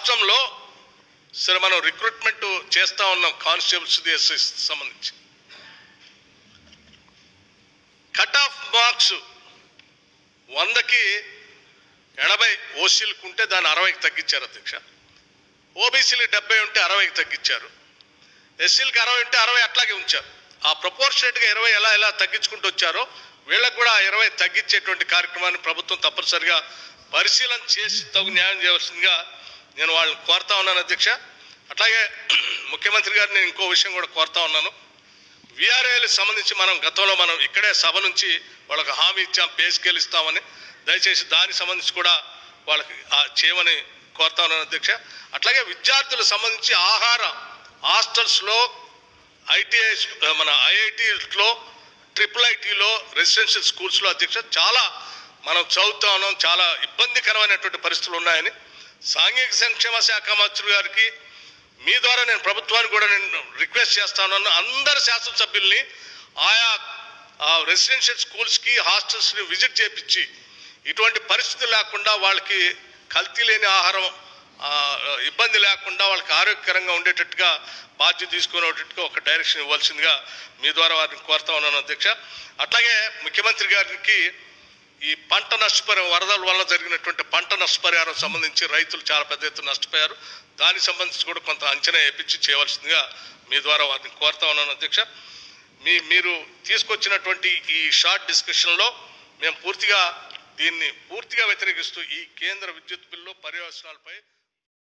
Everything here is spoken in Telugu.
రాష్ట్రంలో సరే మనం రిక్రూట్మెంట్ చేస్తా ఉన్నాం కానిస్టేబుల్స్ ఎస్ఎస్ సంబంధించి కట్ ఆఫ్ మార్క్స్ వందకి ఎనభై ఓసీలకు ఉంటే దాన్ని అరవైకి తగ్గించారు అధ్యక్ష ఓబీసీలకు డెబ్బై ఉంటే అరవైకి తగ్గించారు ఎస్సీలకు అరవై ఉంటే అరవై అట్లాగే ఉంచారు ఆ ప్రపోర్షనేట్గా ఇరవై ఎలా ఎలా తగ్గించుకుంటూ వచ్చారో వీళ్ళకు కూడా ఆ ఇరవై తగ్గించేటువంటి కార్యక్రమాన్ని ప్రభుత్వం తప్పనిసరిగా పరిశీలన చేసి తగు న్యాయం చేయవలసిందిగా నేను వాళ్ళని కోరుతా ఉన్నాను అధ్యక్ష అట్లాగే ముఖ్యమంత్రి గారిని నేను ఇంకో విషయం కూడా కోరుతా ఉన్నాను విఆర్ఏలకు సంబంధించి మనం గతంలో మనం ఇక్కడే సభ నుంచి వాళ్ళకి హామీ ఇచ్చాం పే స్కేల్ ఇస్తామని దయచేసి దానికి సంబంధించి కూడా వాళ్ళకి ఆ చేయమని కోరుతా ఉన్నాను అధ్యక్ష అట్లాగే విద్యార్థులకు సంబంధించి ఆహార హాస్టల్స్లో ఐటీఐ మన ఐఐటీలో ట్రిపుల్ ఐటీలో రెసిడెన్షియల్ స్కూల్స్లో అధ్యక్ష చాలా మనం చదువుతా ఉన్నాం చాలా ఇబ్బందికరమైనటువంటి పరిస్థితులు ఉన్నాయని సాంఘిక సంక్షేమ శాఖ మంత్రి గారికి మీ ద్వారా నేను ప్రభుత్వానికి కూడా నేను రిక్వెస్ట్ చేస్తాను అందరు శాసనసభ్యుల్ని ఆయా రెసిడెన్షియల్ స్కూల్స్కి హాస్టల్స్ని విజిట్ చేపించి ఇటువంటి పరిస్థితి లేకుండా వాళ్ళకి కల్తీ లేని ఆహారం ఆ, ఇబ్బంది లేకుండా వాళ్ళకి ఆరోగ్యకరంగా ఉండేటట్టుగా బాధ్యత తీసుకునేటట్టుగా ఒక డైరెక్షన్ ఇవ్వాల్సిందిగా మీ ద్వారా వారిని కోరుతా ఉన్నాను అధ్యక్ష అట్లాగే ముఖ్యమంత్రి గారికి ఈ పంట నష్టపరిహారం వరదల వల్ల జరిగినటువంటి పంట నష్టపరిహారం సంబంధించి రైతులు చాలా పెద్ద ఎత్తున నష్టపోయారు దానికి సంబంధించి కూడా కొంత అంచనా వేయించి చేయవలసిందిగా మీ ద్వారా వారిని కోరుతా ఉన్నాను అధ్యక్ష మీ మీరు తీసుకొచ్చినటువంటి ఈ షార్ట్ డిస్కషన్లో మేము పూర్తిగా దీన్ని పూర్తిగా వ్యతిరేకిస్తూ ఈ కేంద్ర విద్యుత్ బిల్లు పర్యవసనాలపై